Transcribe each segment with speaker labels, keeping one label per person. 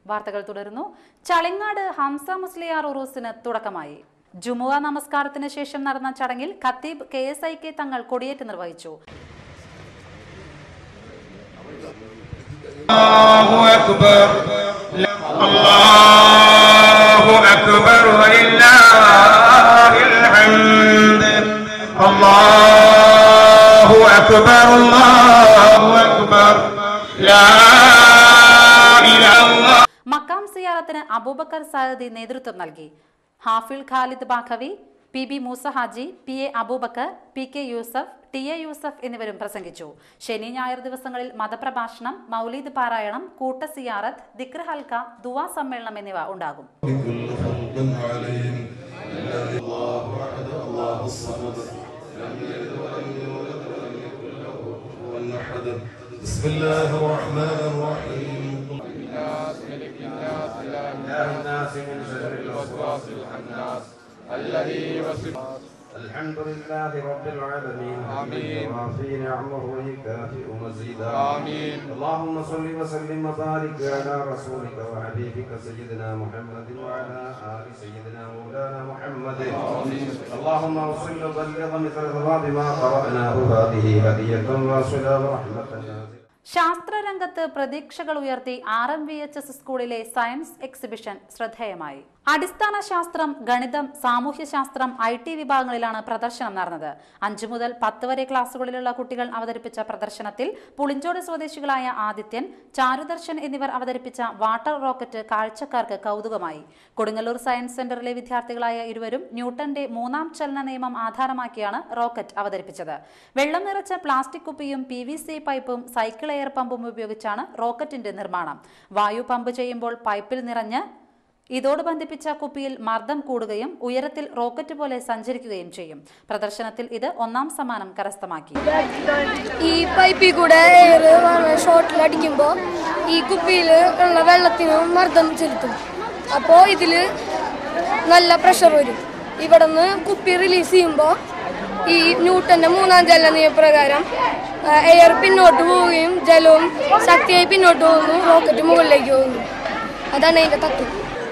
Speaker 1: വാർത്തകൾ തുടരുന്നു ചളിങ്ങാട് ഹംസ മുസ്ലിയാർ ഉറൂസിന് തുടക്കമായി ജുമുഅ നമസ്കാരത്തിന് ശേഷം നടന്ന ചടങ്ങിൽ ഖത്തീബ് കെ എസ് ഐ കെ തങ്ങൾ കൊടിയേറ്റ് നിർവഹിച്ചു
Speaker 2: الله أكبر الله أكبر ولله الحمد الله أكبر الله أكبر لا إله إلا
Speaker 1: മക്കാം സിയാറത്തിന് അബൂബക്കർ സാദി നേതൃത്വം നൽകി Hafiz Khalid Baqavi P B Moosa Haji P A Abubakar P K Yusuf T A Yusuf എന്നിവരും പ്രസംഗിച്ചു ശനി ഞായർ ദിവസങ്ങളിൽ മതപ്രഭാഷണം മൗലീദ് പാരായണം കൂട്ട സിയാറത്ത് ദിക്ർ ഹൽക്ക ദുവാ സമ്മേളനം എന്നിവ ഉണ്ടാകും
Speaker 3: كل خلق عليهم الله احد الله الصمد لم يلد ولم يولد ولم يكن له كفوا احد بسم الله الرحمن الرحيم
Speaker 4: الحمد لله رب العالمين آمين وفي نعمه ويكافئ مزيدا آمين اللهم صل وسلم وبارك على رسولك وحبيبك سيدنا محمد وعلى آل سيدنا مولانا محمد آمين اللهم وصل وبلغ مثل ثواب ما قرأناه هذه هدية واصلة ورحمة نازلة
Speaker 1: ശാസ്ത്രരംഗത്ത് പ്രതീക്ഷകൾ ഉയർത്തി R M V H S സ്കൂളിലെ സയൻസ് എക്സിബിഷൻ ശ്രദ്ധേയമായി അടിസ്ഥാന ശാസ്ത്രം ഗണിതം സാമൂഹ്യശാസ്ത്രം ഐ ടി വിഭാഗങ്ങളിലാണ് പ്രദർശനം നടന്നത് അഞ്ചു മുതൽ പത്ത് വരെ ക്ലാസ്സുകളിലുള്ള കുട്ടികൾ അവതരിപ്പിച്ച പ്രദർശനത്തിൽ പുളിഞ്ചോട് സ്വദേശികളായ ആദിത്യൻ ചാരുദർശൻ എന്നിവർ അവതരിപ്പിച്ച വാട്ടർ റോക്കറ്റ് കാഴ്ചക്കാർക്ക് കൗതുകമായി കൊടുങ്ങല്ലൂർ സയൻസ് സെന്ററിലെ വിദ്യാർത്ഥികളായ ഇരുവരും ന്യൂട്ടന്റെ മൂന്നാം ചലന നിയമം ആധാരമാക്കിയാണ് റോക്കറ്റ് അവതരിപ്പിച്ചത് വെള്ളം നിറച്ച പ്ലാസ്റ്റിക് കുപ്പിയും പി വി സി പൈപ്പും സൈക്കിൾ എയർ പമ്പും ഉപയോഗിച്ചാണ് റോക്കറ്റിന്റെ നിർമ്മാണം വായു പമ്പ് ചെയ്യുമ്പോൾ പൈപ്പിൽ നിറഞ്ഞ് ഇതോട് ബന്ധിപ്പിച്ച കുപ്പിയിൽ മർദ്ദം കൂടുകയും ഉയരത്തിൽ റോക്കറ്റ് പോലെ സഞ്ചരിക്കുകയും ചെയ്യും പ്രദർശനത്തിൽ ഇത് ഒന്നാം സമ്മാനം കരസ്ഥമാക്കി
Speaker 5: ഈ പൈപ്പിൽ കൂടെ എയർ ഷോട്ടിൽ അടിക്കുമ്പോൾ ഈ കുപ്പിയിൽ ഉള്ള വെള്ളത്തിന് മർദ്ദം ചെലുത്തും അപ്പോൾ ഇതിൽ നല്ല പ്രഷർ വരും ഇവിടെ നിന്ന് കുപ്പി റിലീസ് ചെയ്യുമ്പോൾ ഈ ന്യൂട്ടന്റെ മൂന്നാം ജല നിയമപ്രകാരം എയർ പിന്നോട്ട് പോവുകയും ജലവും ശക്തിയായി പിന്നോട്ട് പോകുന്നു റോക്കറ്റ് മുകളിലേക്ക് പോകുന്നു അതാണ് അതിന്റെ തത്വം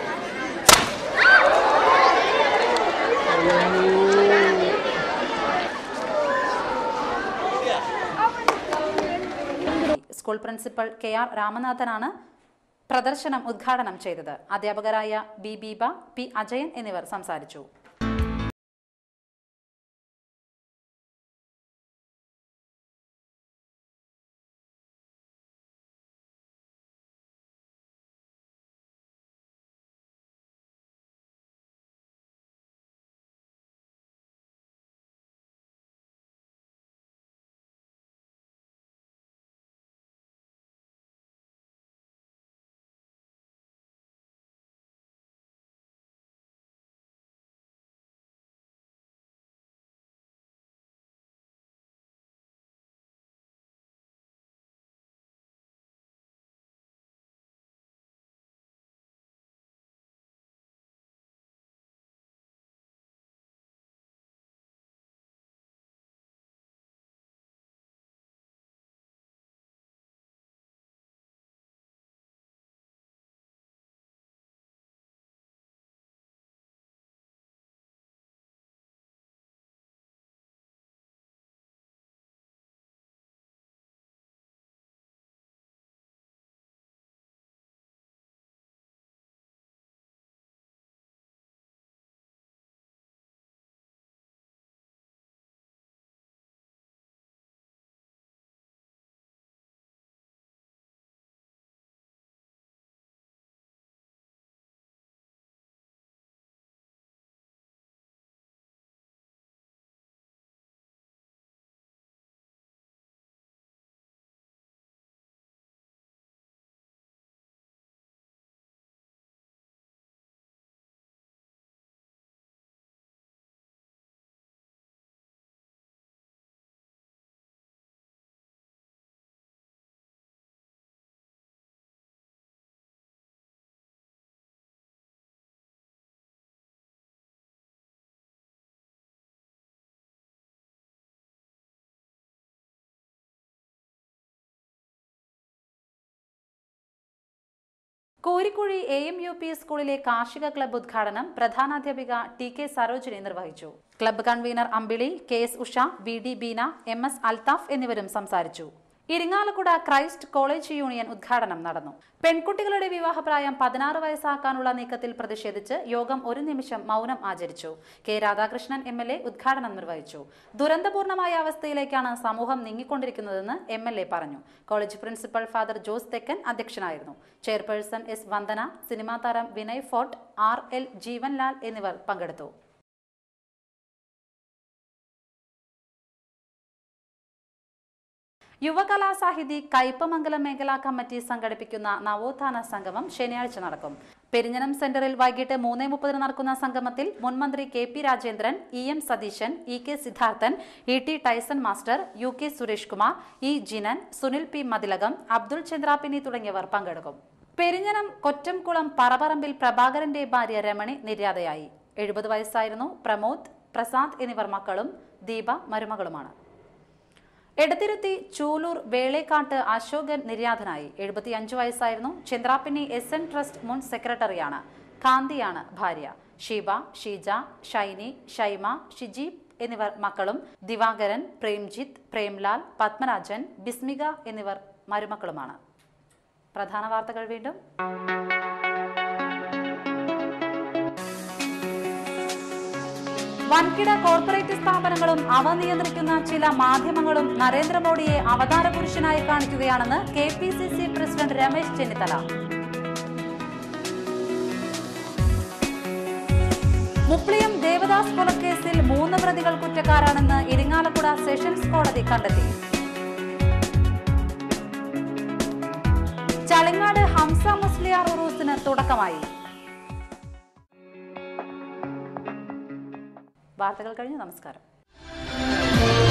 Speaker 1: സ്കൂൾ പ്രിൻസിപ്പൽ കെ ആർ രാമനാഥനാണ് പ്രദർശനം ഉദ്ഘാടനം ചെയ്തത് അധ്യാപകരായ ബി ബീബ പി അജയൻ എന്നിവർ സംസാരിച്ചു Korikkuzhi A M U P സ്കൂളിലെ കാർഷിക ക്ലബ്ബ് ഉദ്ഘാടനം പ്രധാനാധ്യാപിക ടി കെ സരോജിനി നിർവഹിച്ചു club convener Ambili K S Usha V D Beena M S Althaf എന്നിവരും സംസാരിച്ചു ഇരിങ്ങാലക്കുട ക്രൈസ്റ്റ് കോളേജ് യൂണിയൻ ഉദ്ഘാടനം നടന്നു പെൺകുട്ടികളുടെ വിവാഹപ്രായം പതിനാറ് വയസ്സാക്കാനുള്ള നീക്കത്തിൽ പ്രതിഷേധിച്ച് യോഗം ഒരു നിമിഷം മൗനം ആചരിച്ചു K Radhakrishnan M L A ഉദ്ഘാടനം നിർവഹിച്ചു ദുരന്തപൂർണമായ അവസ്ഥയിലേക്കാണ് സമൂഹം നീങ്ങിക്കൊണ്ടിരിക്കുന്നതെന്ന് എം എൽ എ പറഞ്ഞു college principal father Jose Thekkan അധ്യക്ഷനായിരുന്നു ചെയർപേഴ്സൺ എസ് വന്ദന സിനിമാ താരം വിനയ് ഫോർട്ട് ആർ എൽ ജീവൻലാൽ എന്നിവർ പങ്കെടുത്തു യുവകലാസാഹിതി കയ്പമംഗലം മേഖലാ കമ്മിറ്റി സംഘടിപ്പിക്കുന്ന നവോത്ഥാന സംഗമം ശനിയാഴ്ച നടക്കും പെരിഞ്ഞനം സെന്ററിൽ വൈകിട്ട് മൂന്നേ മുപ്പതിന് നടക്കുന്ന സംഗമത്തിൽ മുൻമന്ത്രി K P Rajendran E M Satheesan E K Sidharthan E T Tyson master U K Suresh Kumar E Jinan Sunil P Mathilakam Abdul Chandrapini തുടങ്ങിയവർ പങ്കെടുക്കും പെരിഞ്ഞനം കൊറ്റംകുളം പറപറമ്പിൽ പ്രഭാകരന്റെ ഭാര്യ രമണി നിര്യാതയായി എഴുപത് വയസ്സായിരുന്നു പ്രമോദ് പ്രസാദ് എന്നിവർ മക്കളും ദീപ മരുമകളുമാണ് എടത്തിരുത്തി ചൂലൂർ വേളേക്കാട്ട് അശോകൻ നിര്യാതനായി എഴുപത്തിയഞ്ച് വയസ്സായിരുന്നു ചന്ദ്രാപ്പിനി എസ് എൻ ട്രസ്റ്റ് മുൻ സെക്രട്ടറിയാണ് കാന്തിയാണ് ഭാര്യ ഷീബ ഷീജ ഷൈനി ഷൈമ ഷിജി എന്നിവർ മക്കളും ദിവാകരൻ പ്രേംജിത്ത് പ്രേംലാൽ പത്മരാജൻ ബിസ്മിക എന്നിവർ മരുമക്കളുമാണ് പ്രധാന വാർത്തകൾ വീണ്ടും വൻകിട കോർപ്പറേറ്റ് സ്ഥാപനങ്ങളും അവ നിയന്ത്രിക്കുന്ന ചില മാധ്യമങ്ങളും നരേന്ദ്രമോദിയെ അവതാര പുരുഷനായി കാണിക്കുകയാണെന്ന് K P C C president Ramesh Chennithala Mupliyam Devadas കൊലക്കേസിൽ മൂന്ന് പ്രതികൾ കുറ്റക്കാരാണെന്ന് ഇരിങ്ങാലക്കുട സെഷൻസ് കോടതി കണ്ടെത്തി ചളിങ്ങാട് ഹംസ മുസ്ലിയാർ ഉറൂസിന് തുടക്കമായി വാർത്തകൾ കഴിഞ്ഞു നമസ്കാരം